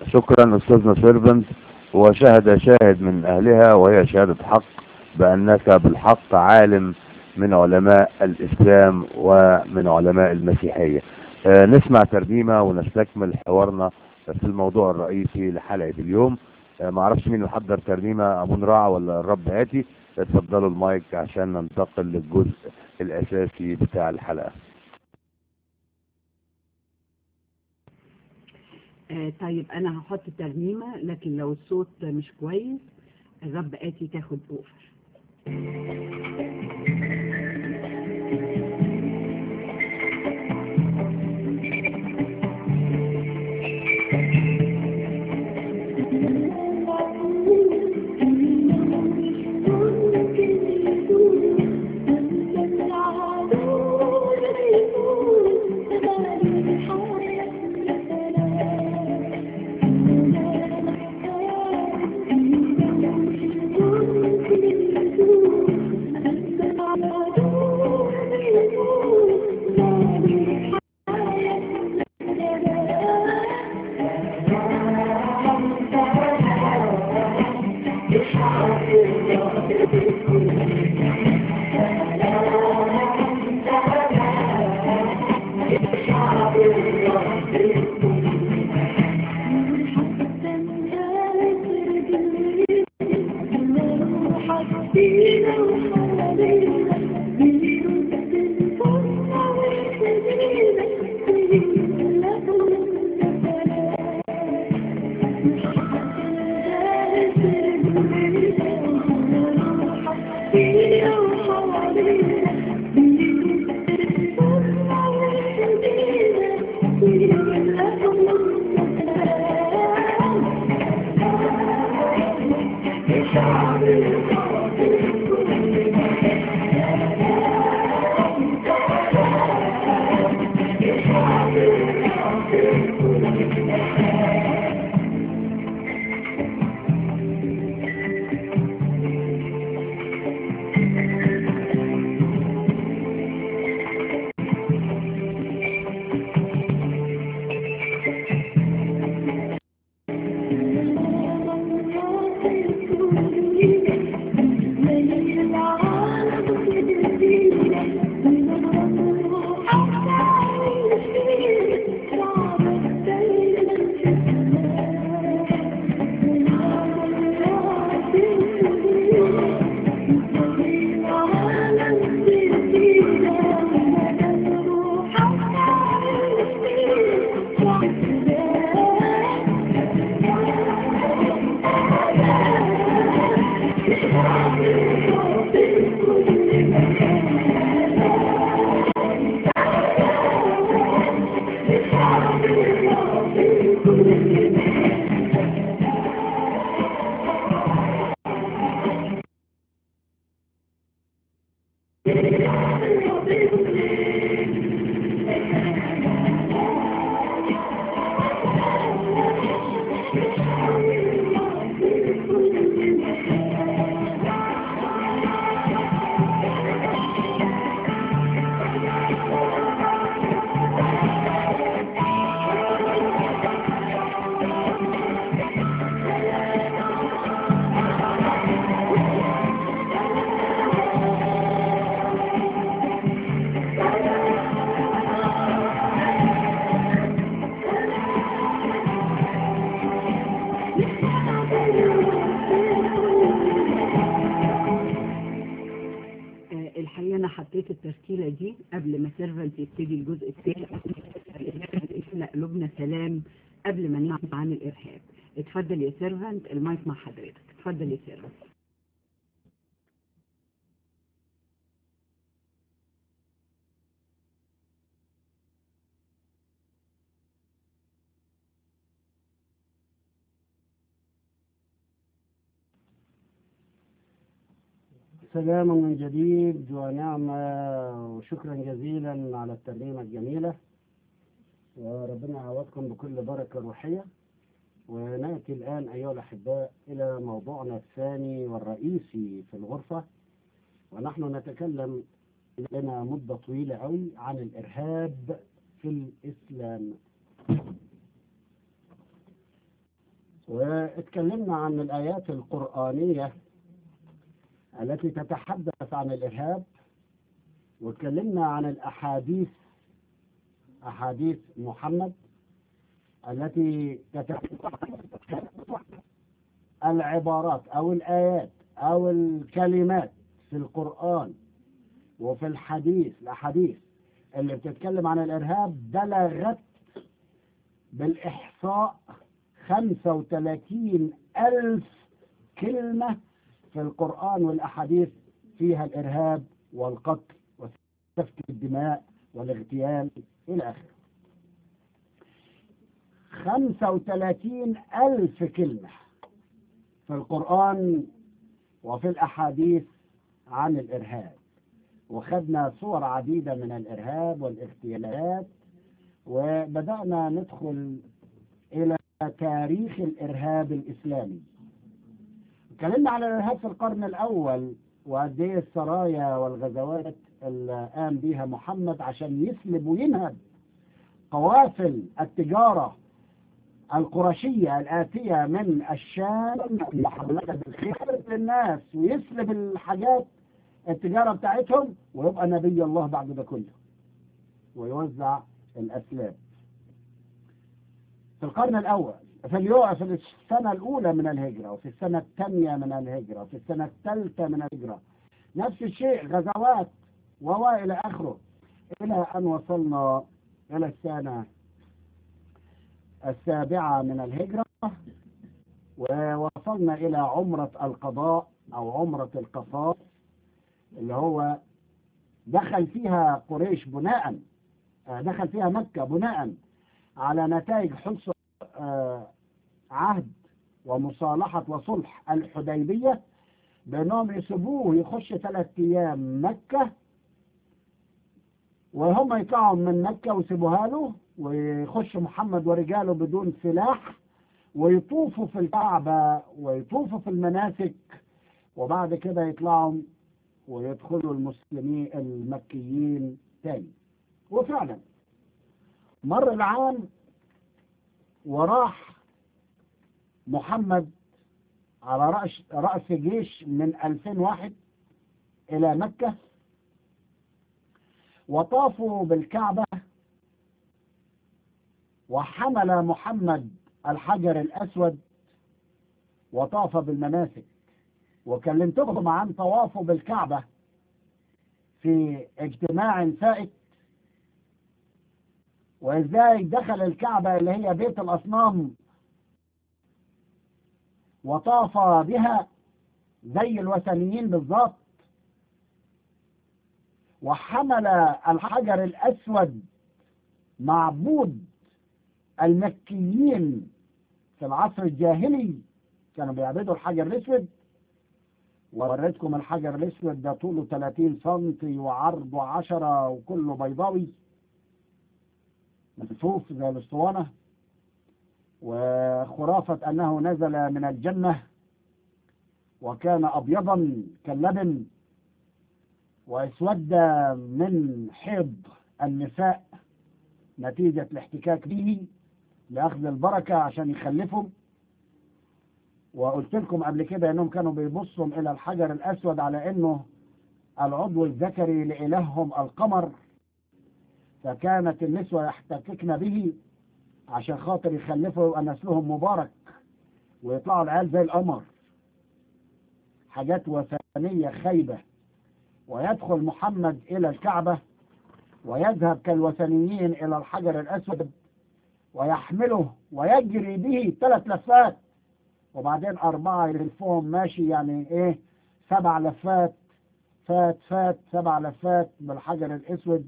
شكرا أستاذنا سيرفنت وشهد شاهد من أهلها وهي شهادة حق بأنك بالحق عالم من علماء الإسلام ومن علماء المسيحية آه، نسمع ترجمة ونستكمل حوارنا في الموضوع الرئيسي لحلقة اليوم آه، معرفش مين اللي حضر ترجمة أبو نراع ولا الرب هاتي اتفضلوا المايك عشان ننتقل للجزء الأساسي بتاع الحلقة آه طيب انا هحط ترنيمه لكن لو الصوت مش كويس الرب اتي تاخد اوفر الحقيقه انا حطيت التشكيله دي قبل ما سيرفنت يبتدي الجزء الثاني احنا قلوبنا سلام قبل ما نعرف عن الارهاب اتفضل يا سيرفنت المايك مع حضرتك اتفضل يا سيرفنت سلام من جديد ونعمة وشكرا جزيلا على الترنيمة الجميلة وربنا يعوضكم بكل بركة روحية ونأتي الآن أيها الأحباء إلى موضوعنا الثاني والرئيسي في الغرفة ونحن نتكلم لنا مدة طويلة أوي عن الإرهاب في الإسلام واتكلمنا عن الآيات القرآنية التي تتحدث عن الإرهاب واتكلمنا عن الأحاديث أحاديث محمد التي تتحدث العبارات أو الآيات أو الكلمات في القرآن وفي الحديث الأحاديث اللي بتتكلم عن الإرهاب بلغت بالإحصاء 35 ألف كلمة في القرآن والأحاديث فيها الإرهاب والقتل وسفك الدماء والاغتيال إلى آخره 35 ألف كلمة في القرآن وفي الأحاديث عن الإرهاب وخدنا صور عديدة من الإرهاب والاغتيالات وبدأنا ندخل إلى تاريخ الإرهاب الإسلامي اتكلمنا على الإرهاب في القرن الأول وقد ايه السرايا والغزوات اللي قام بيها محمد عشان يسلب وينهب قوافل التجارة القرشية الآتية من الشام محملة بالخير للناس ويسلب الحاجات التجارة بتاعتهم ويبقى نبي الله بعد ده كله ويوزع الأسلاب في القرن الأول في اليوم في السنة الأولى من الهجرة وفي السنة الثانية من الهجرة وفي السنة الثالثة من الهجرة نفس الشيء غزوات وإلى آخره إلى أن وصلنا إلى السنة السابعة من الهجرة ووصلنا إلى عمرة القضاء أو عمرة القصاص اللي هو دخل فيها قريش بناء دخل فيها مكة بناء على نتائج حسن عهد ومصالحة وصلح الحديبية بأنهم يسيبوه يخش ثلاث أيام مكة وهم يطلعوا من مكة ويسيبوها له ويخش محمد ورجاله بدون سلاح ويطوفوا في الكعبة ويطوفوا في المناسك وبعد كده يطلعوا ويدخلوا المسلمين المكيين تاني وفعلا مر العام وراح محمد على رأس, رأس جيش من 2000 واحد إلى مكة وطافوا بالكعبة وحمل محمد الحجر الأسود وطاف بالمناسك وكلمتكم عن طوافه بالكعبة في اجتماع فائت وازاي دخل الكعبة اللي هي بيت الأصنام وطاف بها زي الوثنيين بالظبط وحمل الحجر الأسود معبود المكيين في العصر الجاهلي كانوا بيعبدوا الحجر الأسود ووريتكم الحجر الأسود ده طوله 30 سم وعرضه 10 وكله بيضاوي ملفوف زي الاسطوانة وخرافة أنه نزل من الجنة وكان أبيضا كاللبن واسود من حيض النساء نتيجة الاحتكاك به لأخذ البركة عشان يخلفهم وقلت لكم قبل كده انهم كانوا بيبصوا الى الحجر الاسود على انه العضو الذكري لالههم القمر فكانت النسوة يحتككن به عشان خاطر يخلفوا نسلهم مبارك ويطلعوا العيال زي القمر حاجات وثنية خيبة ويدخل محمد إلى الكعبة ويذهب كالوثنيين إلى الحجر الأسود ويحمله ويجري به ثلاث لفات وبعدين أربعة يلفهم ماشي يعني إيه سبع لفات فات فات سبع لفات بالحجر الأسود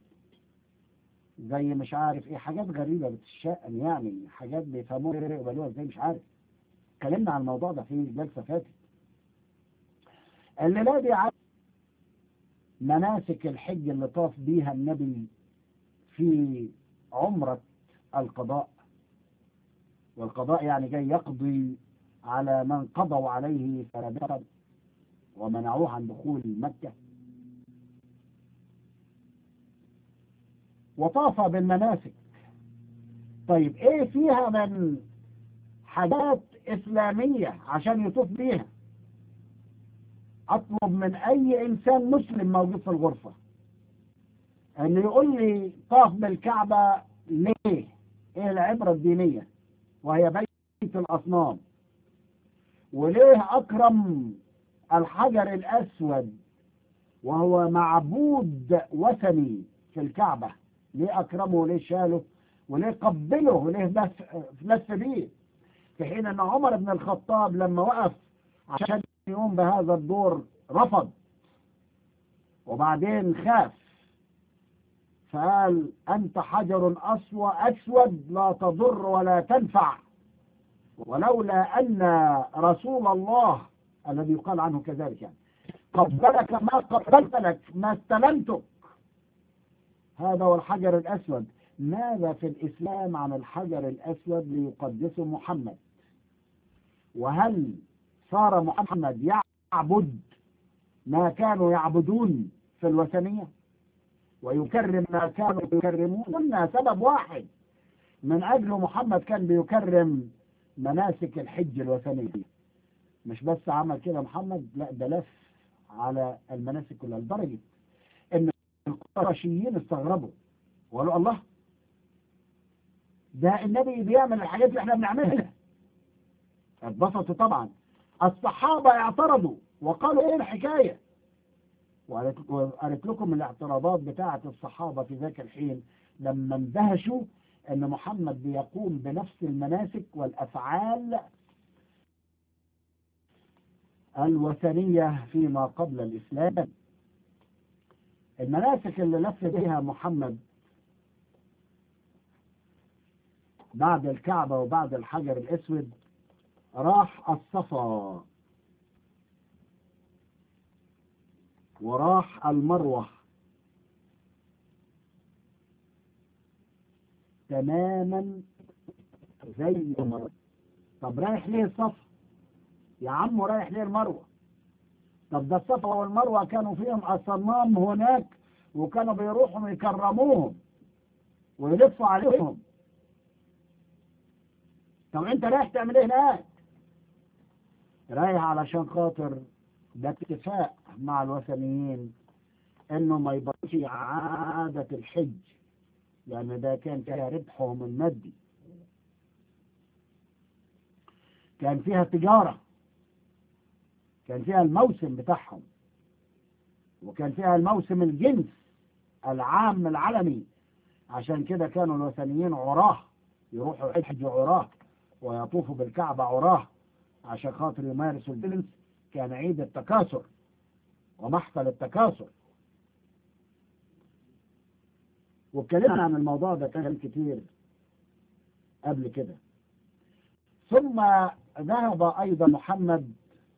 زي مش عارف ايه حاجات غريبة بتشأن يعني حاجات بيفهموها يقبلوها ازاي مش عارف اتكلمنا عن الموضوع ده في جلسة فاتت الليلة دي عارف مناسك الحج اللي طاف بيها النبي في عمرة القضاء والقضاء يعني جاي يقضي على من قضوا عليه سابقا ومنعوه عن دخول مكة وطاف بالمناسك طيب ايه فيها من حاجات إسلامية عشان يطوف بيها أطلب من أي إنسان مسلم موجود في الغرفة أن يقول لي طاف بالكعبة ليه؟ إيه العبرة الدينية؟ وهي بيت الأصنام وليه أكرم الحجر الأسود وهو معبود وثني في الكعبة ليه أكرمه وليه شاله وليه قبله وليه بس لف بيه في حين أن عمر بن الخطاب لما وقف عشان يقوم بهذا الدور رفض وبعدين خاف فقال أنت حجر أسود أسود لا تضر ولا تنفع ولولا أن رسول الله الذي يقال عنه كذلك يعني قبلك ما قبلت لك ما استلمتك هذا هو الحجر الأسود ماذا في الإسلام عن الحجر الأسود ليقدسه محمد وهل صار محمد يعبد ما كانوا يعبدون في الوثنية ويكرم ما كانوا يكرمون قلنا سبب واحد من أجله محمد كان بيكرم مناسك الحج الوثنية مش بس عمل كده محمد لا ده لف على المناسك كلها لدرجة ان القرشيين استغربوا وقالوا الله ده النبي بيعمل الحاجات اللي احنا بنعملها اتبسطوا طبعا الصحابة اعترضوا وقالوا ايه الحكاية وقالت لكم الاعتراضات بتاعة الصحابة في ذاك الحين لما اندهشوا ان محمد بيقوم بنفس المناسك والافعال الوثنية فيما قبل الإسلام المناسك اللي لف بها محمد بعد الكعبة وبعد الحجر الأسود راح الصفا وراح المروة تماما زي المروة طب رايح ليه الصفا يا عم رايح ليه المروة طب ده الصفا والمروة كانوا فيهم أصنام هناك وكانوا بيروحوا يكرموهم ويلفوا عليهم طب انت رايح تعمل ايه هناك رايح علشان خاطر ده اتفاق مع الوثنيين انه ما يبقاش عادة الحج لان ده كان فيها ربحهم المادي كان فيها تجارة كان فيها الموسم بتاعهم وكان فيها الموسم الجنس العام العالمي عشان كده كانوا الوثنيين عراه يروحوا يحجوا عراه ويطوفوا بالكعبة عراه عشان خاطر يمارسوا الجنس كان عيد التكاثر ومحفل التكاثر واتكلمنا عن الموضوع ده كان كتير قبل كده ثم ذهب أيضا محمد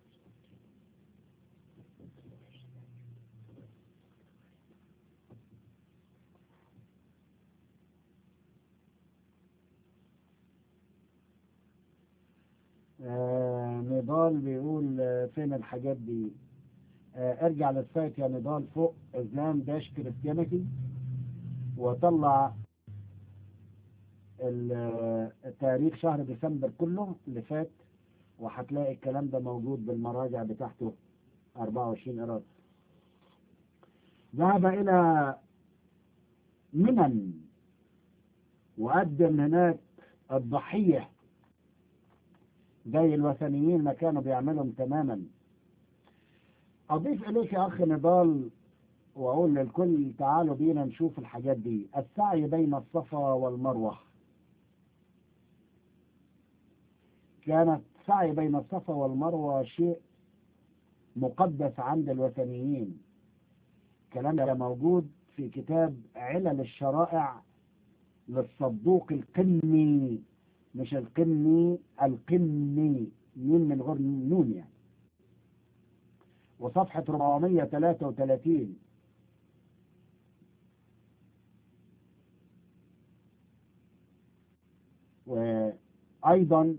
آه نضال بيقول آه فين الحاجات دي آه ارجع للسايت يا نضال فوق اسلام داش كريستيانيتي وطلع التاريخ شهر ديسمبر كله اللي فات وهتلاقي الكلام ده موجود بالمراجع بتاعته 24 إيراد ذهب إلى منن وقدم هناك الضحية زي الوثنيين ما كانوا بيعملهم تماما أضيف إليك يا أخ نضال وأقول للكل تعالوا بينا نشوف الحاجات دي السعي بين الصفا والمروة كانت سعي بين الصفا والمروة شيء مقدس عند الوثنيين الكلام ده موجود في كتاب علل الشرائع للصدوق القني مش القني القني مين من غير نون يعني وصفحة 433 وأيضا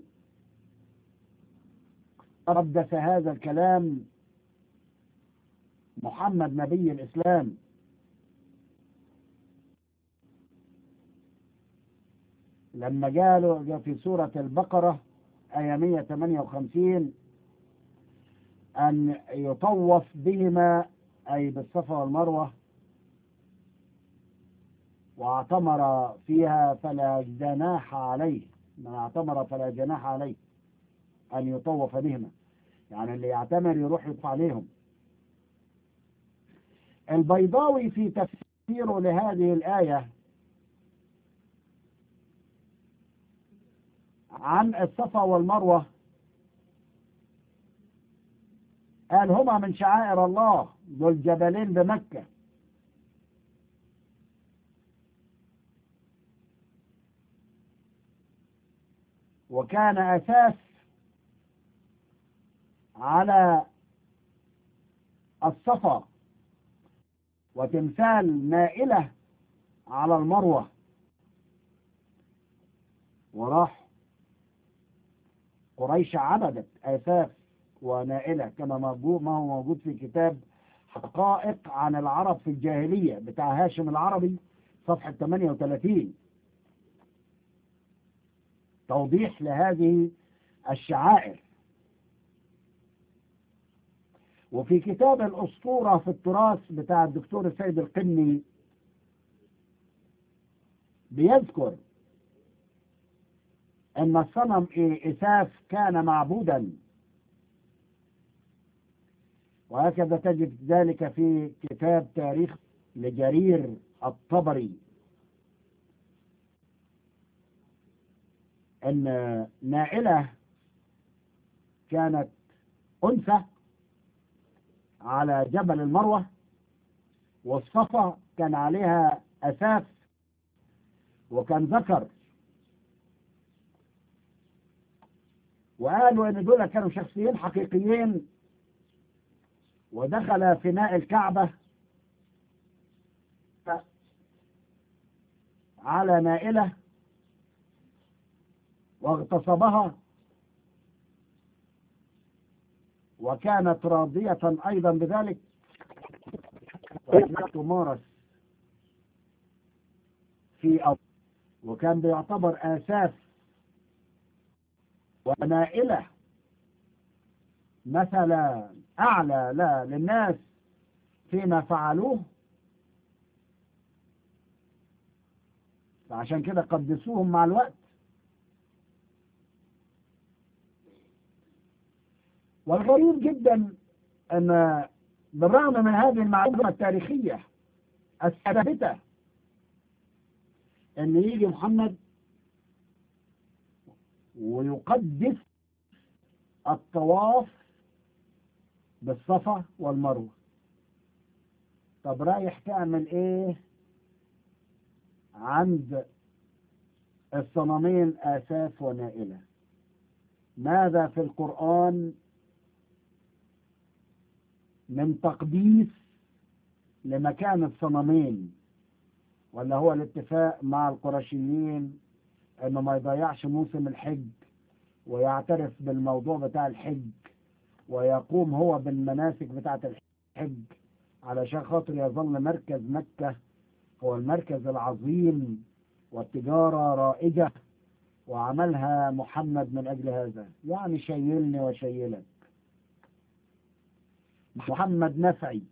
قدس هذا الكلام محمد نبي الإسلام لما قالوا في سورة البقرة آية 158 أن يطوف بهما أي بالصفا والمروة واعتمر فيها فلا جناح عليه من اعتمر فلا جناح عليه أن يطوف بهما يعني اللي يعتمر يروح يطوف عليهم البيضاوي في تفسيره لهذه الآية عن الصفا والمروة قال هما من شعائر الله دول جبلين بمكة وكان أساس على الصفا وتمثال نائلة على المروة وراح قريش عبدت آساس ونائلة كما موجود ما هو موجود في كتاب حقائق عن العرب في الجاهلية بتاع هاشم العربي صفحة 38 توضيح لهذه الشعائر وفي كتاب الأسطورة في التراث بتاع الدكتور السيد القني بيذكر أن الصنم إساف كان معبودا وهكذا تجد ذلك في كتاب تاريخ لجرير الطبري أن نائلة كانت أنثى على جبل المروة والصفا كان عليها أساس وكان ذكر وقالوا ان دول كانوا شخصيين حقيقيين ودخل فناء الكعبة على نائلة واغتصبها وكانت راضية أيضا بذلك تمارس في أرض وكان بيعتبر آساس ونائلة مثلا أعلى لا للناس فيما فعلوه فعشان كده قدسوهم مع الوقت والغريب جدا أن بالرغم من هذه المعلومة التاريخية الثابتة أن يجي محمد ويقدس الطواف بالصفا والمروة طب رايح تعمل ايه عند الصنمين آساف ونائلة ماذا في القرآن من تقديس لمكان الصنمين ولا هو الاتفاق مع القرشيين انه ما يضيعش موسم الحج ويعترف بالموضوع بتاع الحج ويقوم هو بالمناسك بتاعة الحج علشان خاطر يظل مركز مكة هو المركز العظيم والتجارة رائجة وعملها محمد من أجل هذا يعني شيلني وشيلك محمد نفعي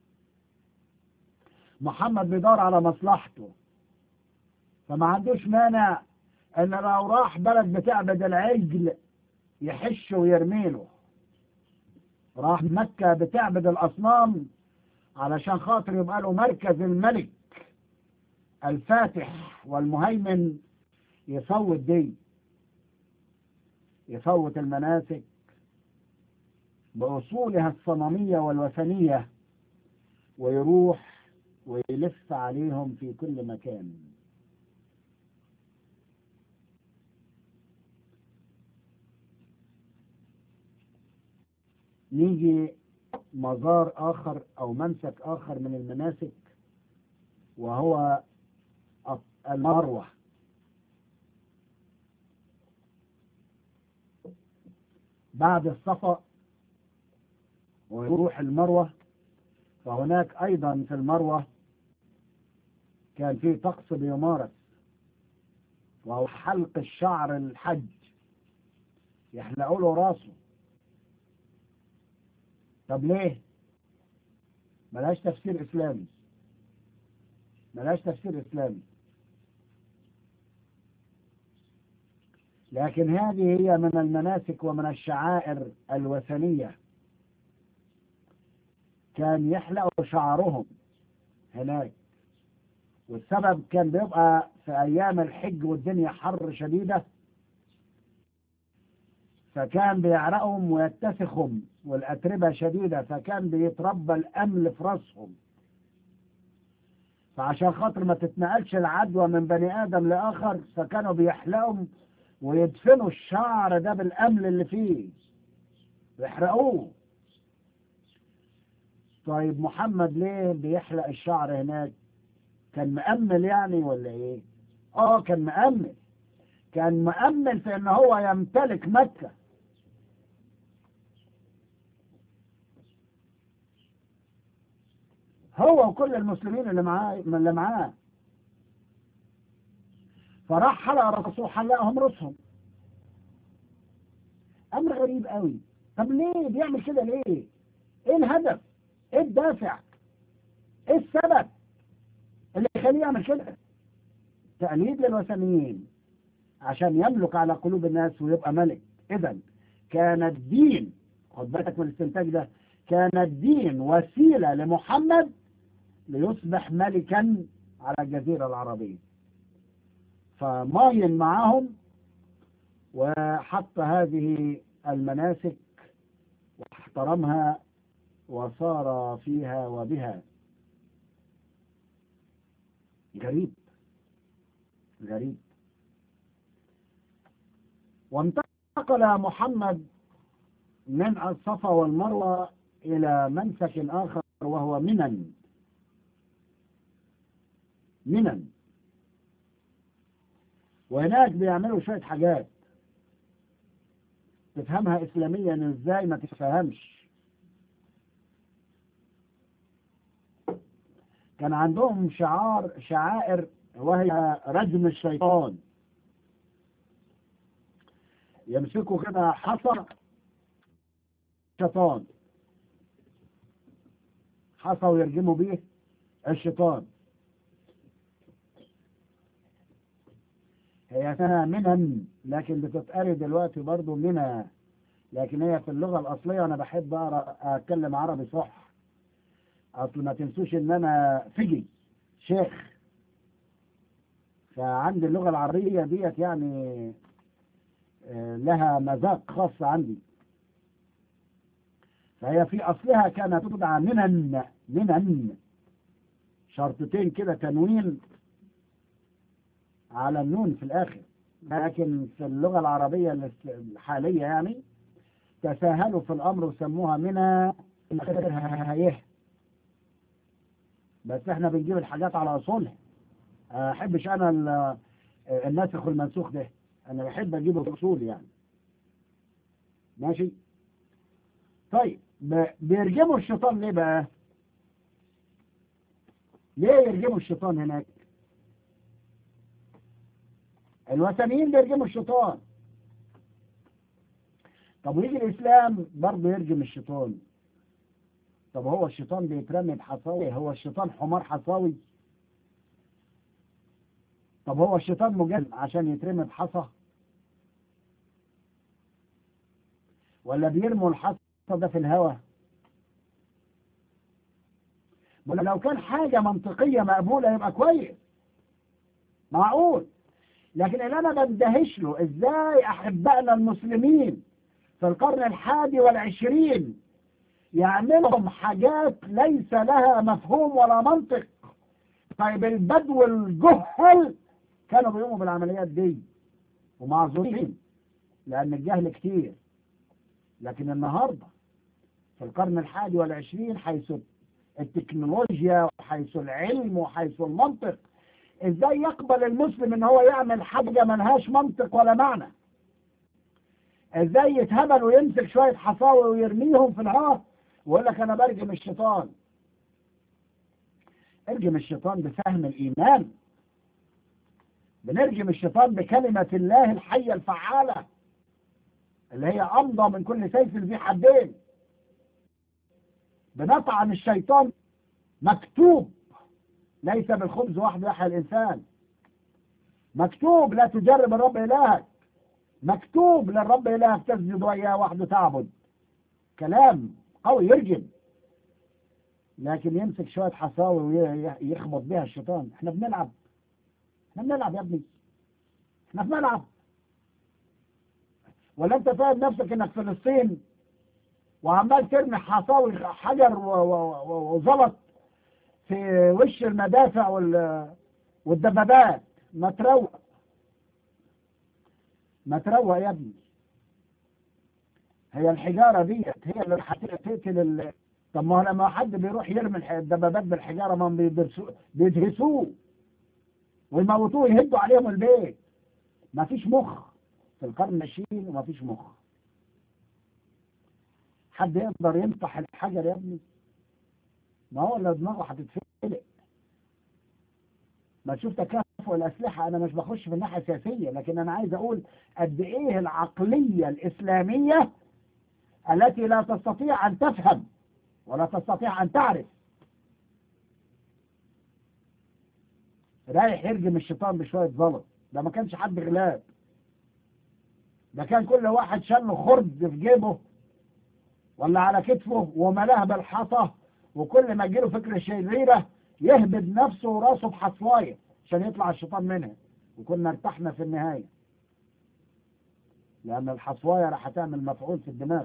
محمد بيدور على مصلحته فما عندوش مانع ان لو راح بلد بتعبد العجل يحش ويرميله راح مكة بتعبد الأصنام علشان خاطر يبقى له مركز الملك الفاتح والمهيمن يفوت دي يفوت المناسك بأصولها الصنمية والوثنية ويروح ويلف عليهم في كل مكان نيجي مزار آخر أو منسك آخر من المناسك وهو المروة بعد الصفا ويروح المروة فهناك أيضا في المروة كان في طقس بيمارس وهو حلق الشعر الحج يحلقوا له راسه طب ليه ملهاش تفسير اسلامي ملهاش تفسير اسلامي لكن هذه هي من المناسك ومن الشعائر الوثنية كان يحلقوا شعرهم هناك والسبب كان بيبقى في أيام الحج والدنيا حر شديدة فكان بيعرقهم ويتسخهم والأتربة شديدة فكان بيتربى الأمل في راسهم فعشان خاطر ما تتنقلش العدوى من بني آدم لآخر فكانوا بيحلقهم ويدفنوا الشعر ده بالأمل اللي فيه ويحرقوه طيب محمد ليه بيحلق الشعر هناك كان مأمل يعني ولا ايه اه كان مأمل كان مأمل في ان هو يمتلك مكة هو وكل المسلمين اللي معاه اللي معاه فراح حلق الرسول حلقهم رؤوسهم امر غريب قوي طب ليه بيعمل كده ليه ايه الهدف ايه الدافع ايه السبب اللي يخليه يعمل كده تقليد للوثنيين عشان يملك على قلوب الناس ويبقى ملك اذا كان الدين خد بالك من الاستنتاج ده كان الدين وسيله لمحمد ليصبح ملكا على الجزيره العربيه فماين معهم وحط هذه المناسك واحترمها وصار فيها وبها غريب غريب وانتقل محمد من الصفا والمروة إلى منسك آخر وهو منن منن وهناك بيعملوا شوية حاجات تفهمها إسلاميا إزاي ما تفهمش كان عندهم شعار شعائر وهي رجم الشيطان يمسكوا كده حصى شيطان حصى ويرجموا بيه الشيطان هي اسمها منن لكن بتتقري دلوقتي برضو منى لكن هي في اللغة الأصلية أنا بحب أقرأ أتكلم عربي صح أصل ما تنسوش إن أنا فجي شيخ فعندي اللغة العربية ديت يعني لها مذاق خاص عندي فهي في أصلها كانت تدعى منن منن شرطتين كده تنوين على النون في الآخر لكن في اللغة العربية الحالية يعني تساهلوا في الأمر وسموها منى هيه بس احنا بنجيب الحاجات على أصولها أحبش أنا الناسخ والمنسوخ ده أنا بحب أجيب الأصول يعني ماشي طيب بيرجموا الشيطان ليه بقى ليه يرجموا الشيطان هناك الوثنيين بيرجموا الشيطان طب ويجي الإسلام برضه يرجم الشيطان طب هو الشيطان بيترمي بحصاوي هو الشيطان حمار حصاوي طب هو الشيطان مجرم عشان يترمي بحصى ولا بيرموا الحصى ده في الهواء لو كان حاجة منطقية مقبولة يبقى كويس معقول لكن اللي انا بندهش له ازاي احبائنا المسلمين في القرن الحادي والعشرين يعملهم حاجات ليس لها مفهوم ولا منطق طيب البدو الجهل كانوا بيقوموا بالعمليات دي ومعذورين لان الجهل كتير لكن النهارده في القرن الحادي والعشرين حيث التكنولوجيا وحيث العلم وحيث المنطق ازاي يقبل المسلم ان هو يعمل حاجة ملهاش منطق ولا معنى ازاي يتهبل ويمسك شوية حصاوي ويرميهم في الهواء ويقول لك انا برجم الشيطان ارجم الشيطان بفهم الايمان بنرجم الشيطان بكلمة الله الحية الفعالة اللي هي أمضى من كل سيف ذي حدين بنطعن الشيطان مكتوب ليس بالخبز وحده يحيى الإنسان مكتوب لا تجرب الرب إلهك مكتوب للرب إلهك تسجد وإياه وحده تعبد كلام قوي يرجم لكن يمسك شوية حصاوي ويخبط بيها الشيطان احنا بنلعب احنا بنلعب يا ابني احنا بنلعب ولا انت فاهم نفسك انك فلسطين وعمال ترمي حصاوي حجر وزلط في وش المدافع والدبابات ما تروق ما تروق يا ابني هي الحجارة ديت هي اللي هتقتل ال... طب ما هو لما حد بيروح يرمي الدبابات بالحجارة ما بيدهسوه ويموتوه يهدوا عليهم البيت ما فيش مخ في القرن العشرين وما فيش مخ حد يقدر ينطح الحجر يا ابني ما هو اللي دماغه هتتفلق ما تشوف تكافؤ الأسلحة أنا مش بخش في الناحية السياسية لكن أنا عايز أقول قد إيه العقلية الإسلامية التي لا تستطيع أن تفهم ولا تستطيع أن تعرف رايح يرجم الشيطان بشوية زلط ده ما كانش حد غلاب ده كان كل واحد شال خرد في جيبه ولا على كتفه وملاه بالحصى وكل ما يجيله فكرة شريرة يهبد نفسه وراسه بحصواية عشان يطلع الشيطان منها وكنا ارتحنا في النهاية لأن الحصواية راح تعمل مفعول في الدماغ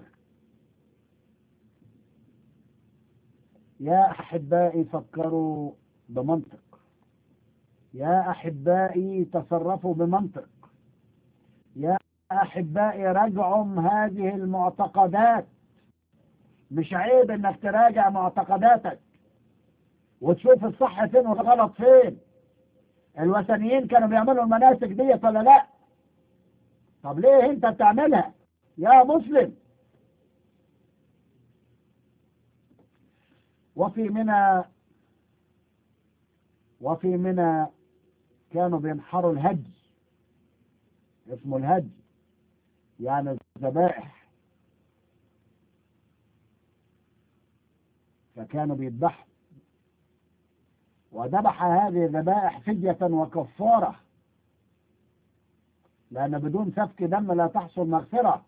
يا أحبائي فكروا بمنطق يا أحبائي تصرفوا بمنطق يا أحبائي راجعوا هذه المعتقدات مش عيب انك تراجع معتقداتك وتشوف الصح فين والغلط فين الوثنيين كانوا بيعملوا المناسك ديت ولا لا طب ليه انت بتعملها يا مسلم وفي منى وفي منى كانوا بينحروا الهدي اسمه الهدي يعني الذبائح فكانوا بيذبحوا وذبح هذه الذبائح فدية وكفارة لأن بدون سفك دم لا تحصل مغفرة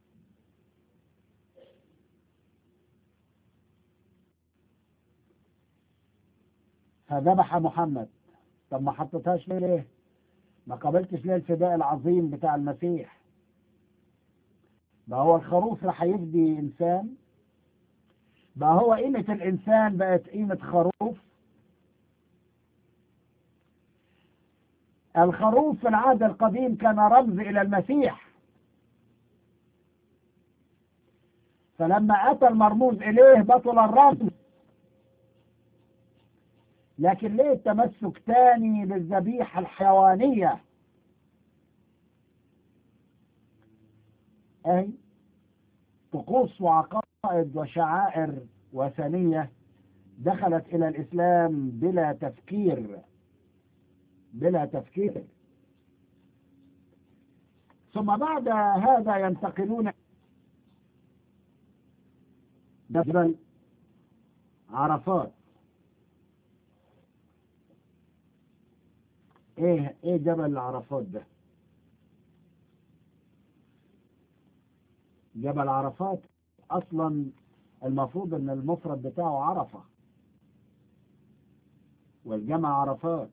فذبح محمد طب ما حطيتهاش ليه ما قبلتش ليه الفداء العظيم بتاع المسيح ما هو الخروف راح يفدي إنسان ما هو قيمة الإنسان بقت قيمة خروف الخروف في العهد القديم كان رمز إلى المسيح فلما أتى المرموز إليه بطل الرمز لكن ليه التمسك تاني بالذبيحة الحيوانية أي طقوس وعقائد وشعائر وثنية دخلت إلى الإسلام بلا تفكير بلا تفكير ثم بعد هذا ينتقلون جبل عرفات ايه ايه جبل عرفات ده جبل عرفات اصلا المفروض ان المفرد بتاعه عرفة والجمع عرفات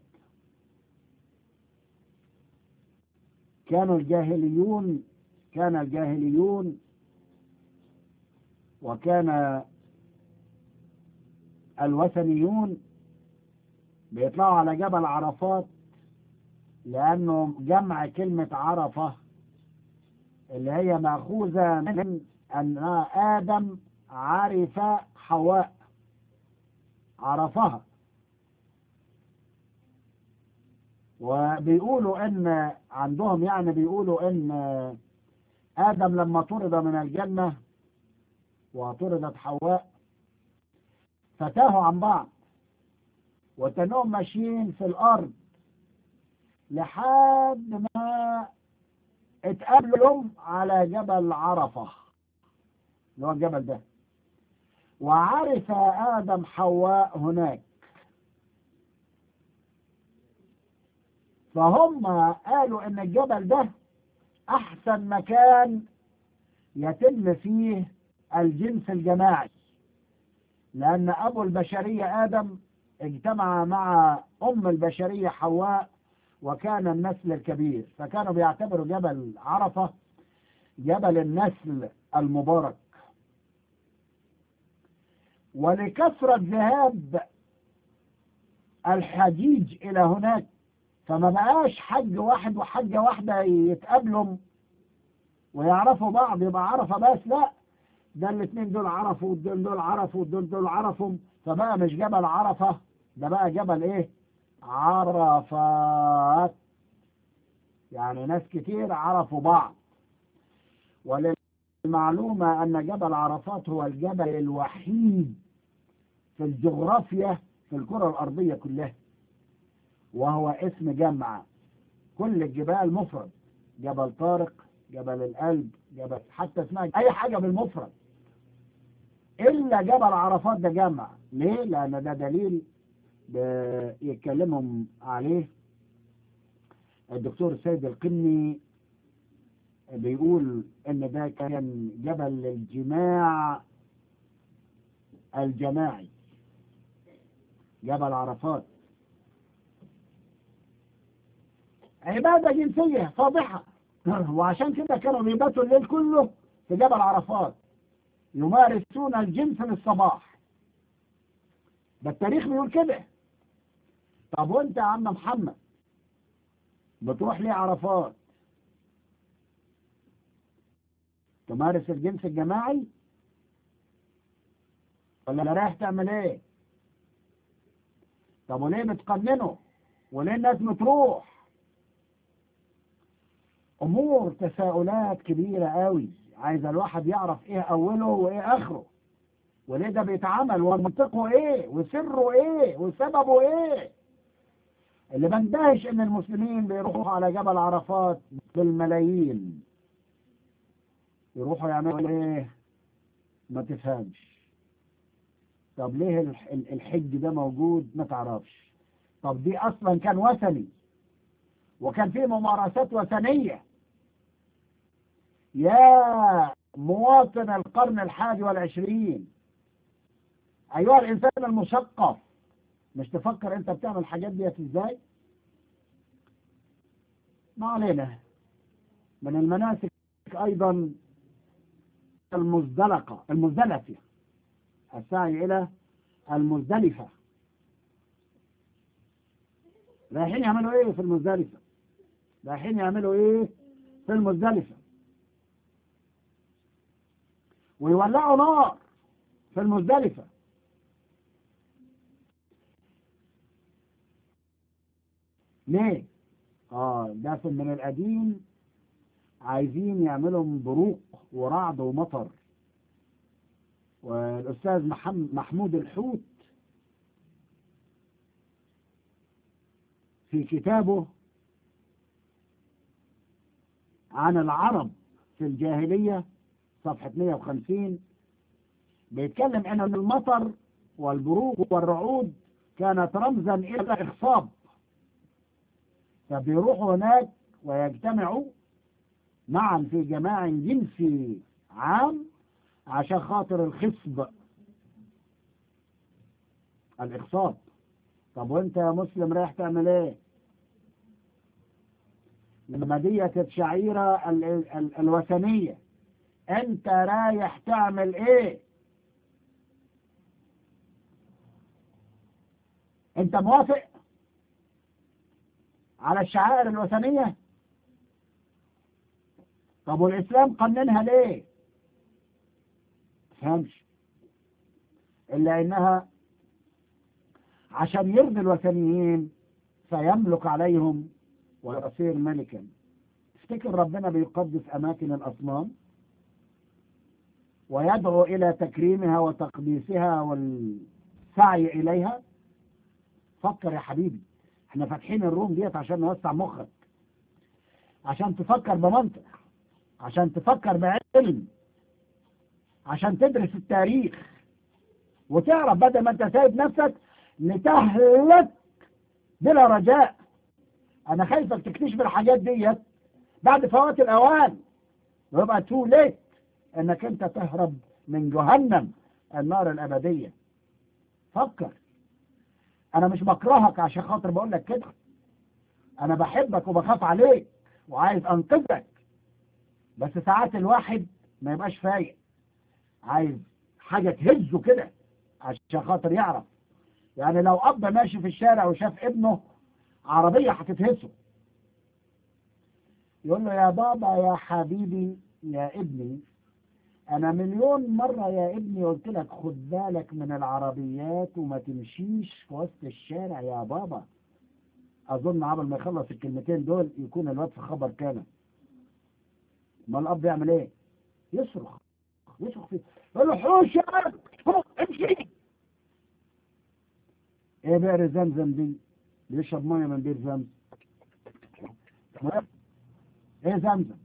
كانوا الجاهليون كان الجاهليون وكان الوثنيون بيطلعوا على جبل عرفات لأنه جمع كلمة عرفة اللي هي مأخوذة من أن آدم عرف حواء عرفها وبيقولوا ان عندهم يعني بيقولوا ان ادم لما طرد من الجنة وطردت حواء فتاهوا عن بعض وتنهم ماشيين في الارض لحد ما اتقابلوا على جبل عرفة اللي هو الجبل ده وعرف آدم حواء هناك فهم قالوا ان الجبل ده احسن مكان يتم فيه الجنس الجماعي لان ابو البشرية ادم اجتمع مع ام البشرية حواء وكان النسل الكبير فكانوا بيعتبروا جبل عرفة جبل النسل المبارك ولكثرة ذهاب الحجيج إلى هناك فما بقاش حج واحد وحجة واحدة يتقابلوا ويعرفوا بعض يبقى عرفة بس لا ده الاثنين دول عرفوا والدول دول عرفوا والدول دول عرفوا فبقى مش جبل عرفة ده بقى جبل ايه عرفات يعني ناس كتير عرفوا بعض وللمعلومة أن جبل عرفات هو الجبل الوحيد في الجغرافيا في الكرة الأرضية كلها وهو اسم جمع كل الجبال مفرد جبل طارق جبل القلب جبل حتى اسمها أي حاجة بالمفرد إلا جبل عرفات ده جمع ليه؟ لأن ده دليل يتكلمهم عليه الدكتور السيد القني بيقول ان ده كان جبل الجماع الجماعي جبل عرفات عبادة جنسية فاضحة وعشان كده كانوا بيباتوا الليل كله في جبل عرفات يمارسون الجنس للصباح ده التاريخ بيقول كده طب وانت يا عم محمد بتروح ليه عرفات تمارس الجنس الجماعي ولا رايح تعمل ايه طب وليه بتقننه وليه الناس بتروح امور تساؤلات كبيرة قوي عايز الواحد يعرف ايه اوله وايه اخره وليه ده بيتعمل ومنطقه ايه وسره ايه وسببه ايه اللي بندهش ان المسلمين بيروحوا على جبل عرفات بالملايين يروحوا يعملوا ايه ما تفهمش طب ليه الحج ده موجود ما تعرفش طب دي اصلا كان وثني وكان فيه ممارسات وثنية يا مواطن القرن الحادي والعشرين ايها الانسان المثقف مش تفكر انت بتعمل الحاجات ديت ازاي ما علينا من المناسك ايضا المزدلقة المزدلفة السعي الى المزدلفة رايحين يعملوا ايه في المزدلفة رايحين يعملوا ايه في المزدلفة ويولعوا نار في المزدلفة ليه اه ده من القديم عايزين يعملوا بروق ورعد ومطر والاستاذ محمود الحوت في كتابه عن العرب في الجاهلية صفحة 150 بيتكلم عن ان المطر والبروق والرعود كانت رمزا الى الاخصاب فبيروحوا هناك ويجتمعوا معا في جماع جنسي عام عشان خاطر الخصب الاخصاب طب وانت يا مسلم رايح تعمل ايه لما ديت الشعيرة ال ال الوثنية انت رايح تعمل ايه انت موافق على الشعائر الوثنية طب والإسلام قننها ليه فهمش إلا إنها عشان يرضي الوثنيين فيملك عليهم ويصير ملكا تفتكر ربنا بيقدس أماكن الأصنام ويدعو إلى تكريمها وتقديسها والسعي إليها فكر يا حبيبي احنا فاتحين الروم ديت عشان نوسع مخك عشان تفكر بمنطق عشان تفكر بعلم عشان تدرس التاريخ وتعرف بدل ما انت سايب نفسك لتهلك بلا رجاء انا خايفك تكتشف الحاجات ديت بعد فوات الاوان ويبقى تو ليت انك انت تهرب من جهنم النار الابديه فكر انا مش بكرهك عشان خاطر بقول لك كده انا بحبك وبخاف عليك وعايز انقذك بس ساعات الواحد ما يبقاش فايق عايز حاجه تهزه كده عشان خاطر يعرف يعني لو اب ماشي في الشارع وشاف ابنه عربيه هتتهزه يقول له يا بابا يا حبيبي يا ابني انا مليون مرة يا ابني قلت لك خد بالك من العربيات وما تمشيش في وسط الشارع يا بابا اظن قبل ما يخلص الكلمتين دول يكون الواد في خبر كامل ما الاب يعمل ايه يصرخ يصرخ فيه يقول له حوش يا ولد فوق امشي ايه بئر زمزم دي بيشرب ميه من بئر زمزم ايه زمزم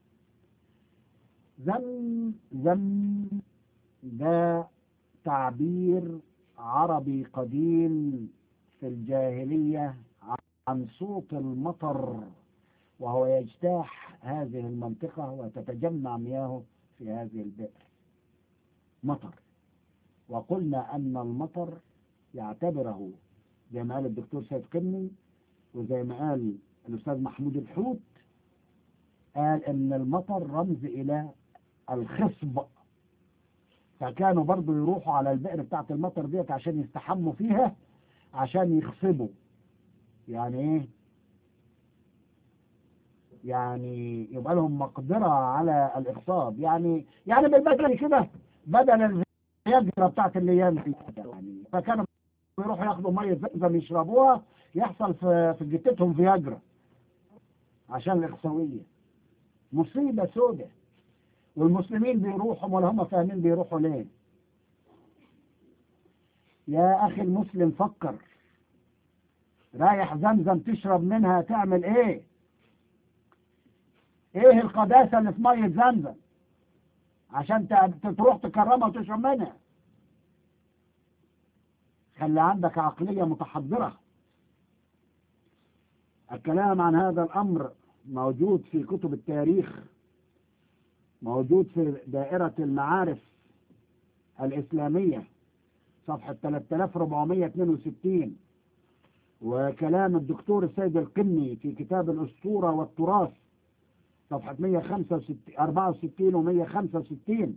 زم زم ده تعبير عربي قديم في الجاهلية عن صوت المطر وهو يجتاح هذه المنطقة وتتجمع مياهه في هذه البئر مطر وقلنا أن المطر يعتبره زي ما قال الدكتور سيد قمي وزي ما قال الأستاذ محمود الحوت قال ان المطر رمز الى الخصب فكانوا برضو يروحوا على البئر بتاعت المطر ديت عشان يستحموا فيها عشان يخصبوا يعني ايه يعني يبقى لهم مقدرة على الإخصاب يعني يعني بالبدل كده بدل الفياجرا بتاعت الايام دي يعني فكانوا يروحوا ياخدوا مية زمزم يشربوها يحصل في في جتتهم فياجرا عشان الإخصاوية مصيبة سودة والمسلمين بيروحوا ولا هم فاهمين بيروحوا ليه يا أخي المسلم فكر رايح زمزم تشرب منها تعمل ايه ايه القداسة اللي في مية زمزم عشان تروح تكرمها وتشرب منها خلي عندك عقلية متحضرة الكلام عن هذا الأمر موجود في كتب التاريخ موجود في دائرة المعارف الإسلامية صفحة 3462 وكلام الدكتور السيد القمي في كتاب الأسطورة والتراث صفحة 164 و 165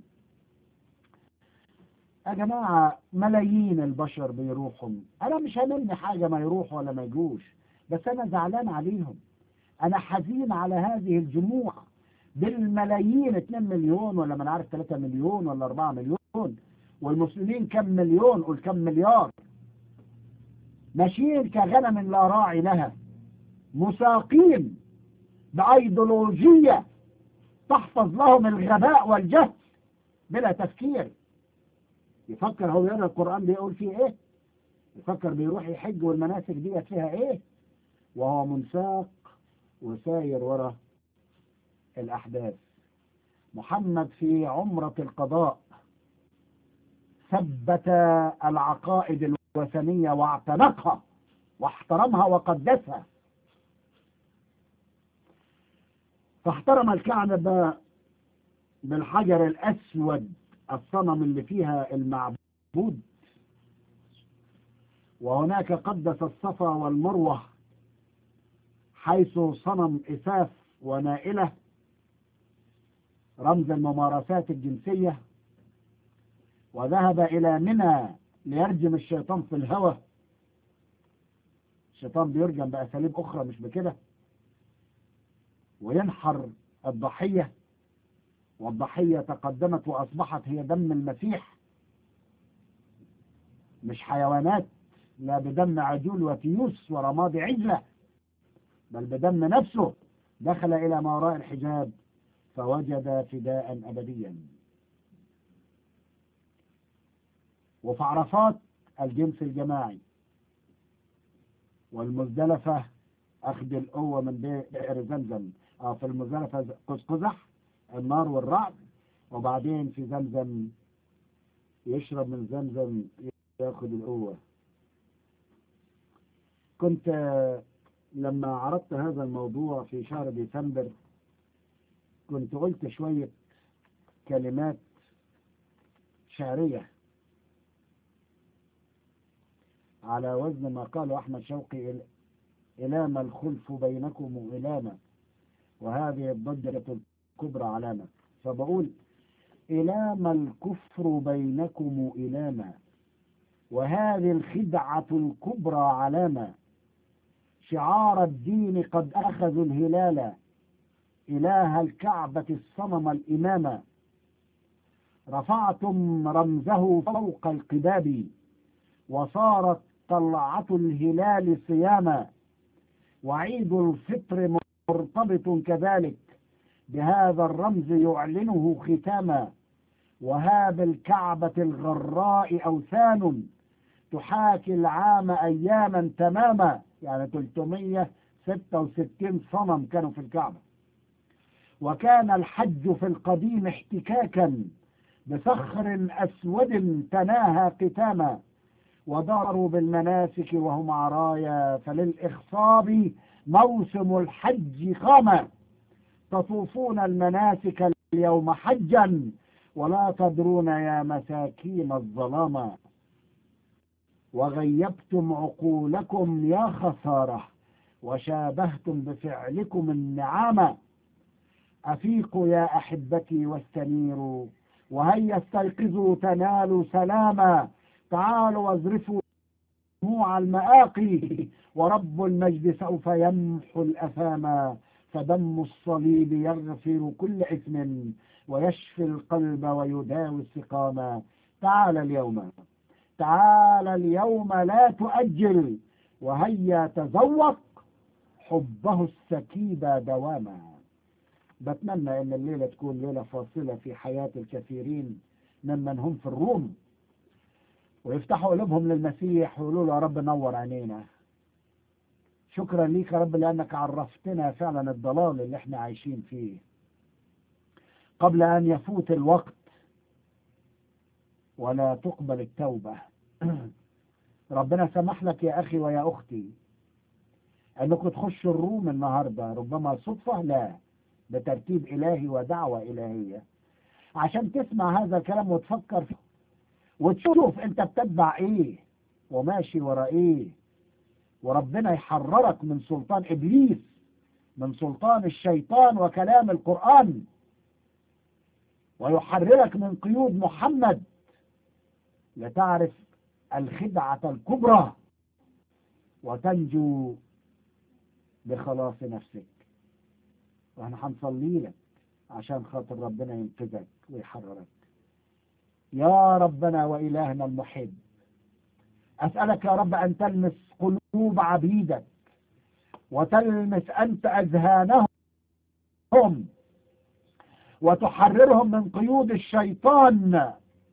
يا جماعة ملايين البشر بيروحوا أنا مش هاممني حاجة ما يروحوا ولا ما يجوش بس أنا زعلان عليهم أنا حزين على هذه الجموع بالملايين 2 مليون ولا من عارف 3 مليون ولا 4 مليون والمسلمين كم مليون قول كم مليار ماشيين كغنم لا راعي لها مساقين بأيديولوجية تحفظ لهم الغباء والجهل بلا تفكير يفكر هو يقرا القرآن بيقول فيه ايه يفكر بيروح يحج والمناسك دي فيها ايه وهو منساق وساير ورا الأحداث محمد في عمرة القضاء ثبت العقائد الوثنية واعتنقها واحترمها وقدسها فاحترم الكعبة بالحجر الأسود الصنم اللي فيها المعبود وهناك قدس الصفا والمروة حيث صنم إساف ونائلة رمز الممارسات الجنسية وذهب إلى منى ليرجم الشيطان في الهوى الشيطان بيرجم بأساليب أخرى مش بكده وينحر الضحية والضحية تقدمت وأصبحت هي دم المسيح مش حيوانات لا بدم عجول وتيوس ورماد عجلة بل بدم نفسه دخل إلى ما وراء الحجاب فوجد فداء أبديا وفي عرفات الجنس الجماعي والمزدلفة أخذ القوة من بئر زمزم آه في المزدلفة قز قزح النار والرعد وبعدين في زمزم يشرب من زمزم ياخد القوة كنت لما عرضت هذا الموضوع في شهر ديسمبر كنت قلت شوية كلمات شعرية على وزن ما قال أحمد شوقي إلام الخلف بينكم إلاما وهذه الضجة الكبرى علامة فبقول إلام الكفر بينكم إلاما وهذه الخدعة الكبرى علامة شعار الدين قد أخذوا الهلال إله الكعبة الصنم الإمام رفعتم رمزه فوق القباب وصارت طلعة الهلال صياما وعيد الفطر مرتبط كذلك بهذا الرمز يعلنه ختاما وهاب الكعبة الغراء أوثان تحاكي العام أياما تماما يعني 366 صنم كانوا في الكعبة وكان الحج في القديم احتكاكا بصخر أسود تناهى قتاما وداروا بالمناسك وهم عرايا فللإخصاب موسم الحج قام تطوفون المناسك اليوم حجا ولا تدرون يا مساكين الظلام وغيبتم عقولكم يا خسارة وشابهتم بفعلكم النعامة أفيقوا يا أحبتي واستنيروا وهيا استيقظوا تنالوا سلاما تعالوا واذرفوا دموع المآقي ورب المجد سوف يمحو الأثاما فدم الصليب يغفر كل إثم ويشفي القلب ويداوي السقاما تعال اليوم تعال اليوم لا تؤجل وهيا تذوق حبه السكيب دواما بتمنى ان الليلة تكون ليلة فاصلة في حياة الكثيرين ممن هم في الروم ويفتحوا قلوبهم للمسيح ويقولوا له يا رب نور عينينا شكرا ليك يا رب لانك عرفتنا فعلا الضلال اللي احنا عايشين فيه قبل ان يفوت الوقت ولا تقبل التوبة ربنا سمح لك يا اخي ويا اختي انكم تخشوا الروم النهاردة ربما صدفة لا بترتيب الهي ودعوة الهية عشان تسمع هذا الكلام وتفكر فيه وتشوف انت بتتبع ايه وماشي ورا ايه وربنا يحررك من سلطان ابليس من سلطان الشيطان وكلام القرآن ويحررك من قيود محمد لتعرف الخدعة الكبرى وتنجو بخلاص نفسك واحنا هنصلي لك عشان خاطر ربنا ينقذك ويحررك يا ربنا وإلهنا المحب أسألك يا رب أن تلمس قلوب عبيدك وتلمس أنت أذهانهم وتحررهم من قيود الشيطان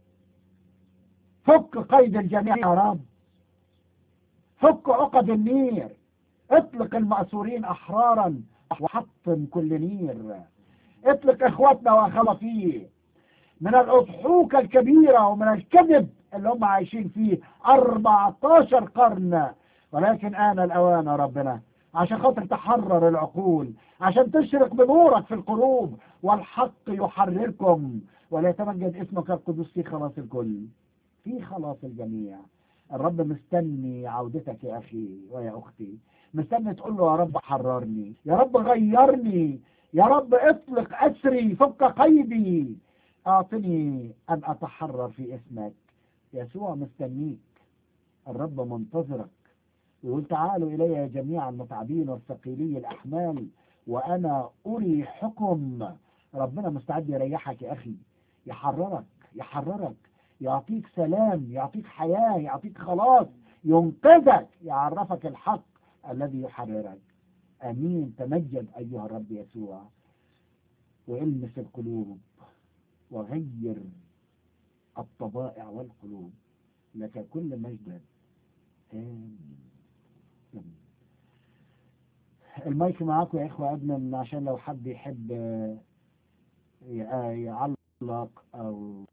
فك قيد الجميع يا رب فك عقد النير اطلق المأسورين أحرارا وحطم كل نير اطلق اخواتنا واخواتي من الاضحوكة الكبيرة ومن الكذب اللي هم عايشين فيه 14 قرن ولكن آن الأوان يا ربنا عشان خاطر تحرر العقول عشان تشرق بنورك في القلوب والحق يحرركم وليتمجد اسمك القدوس في خلاص الكل في خلاص الجميع الرب مستني عودتك يا أخي ويا أختي مستني تقول له يا رب حررني يا رب غيرني يا رب اطلق أسري فك قيدي أعطني أن أتحرر في اسمك يسوع مستنيك الرب منتظرك يقول تعالوا إلي يا جميع المتعبين والثقيلي الأحمال وأنا أريحكم ربنا مستعد يريحك يا أخي يحررك يحررك يعطيك سلام يعطيك حياة يعطيك خلاص ينقذك يعرفك الحق الذي يحررك أمين تمجد أيها الرب يسوع والمس القلوب وغير الطبائع والقلوب لك كل مجد آمين آمين. المايك معاكم يا إخوة أدمن عشان لو حد يحب يع- يعلق أو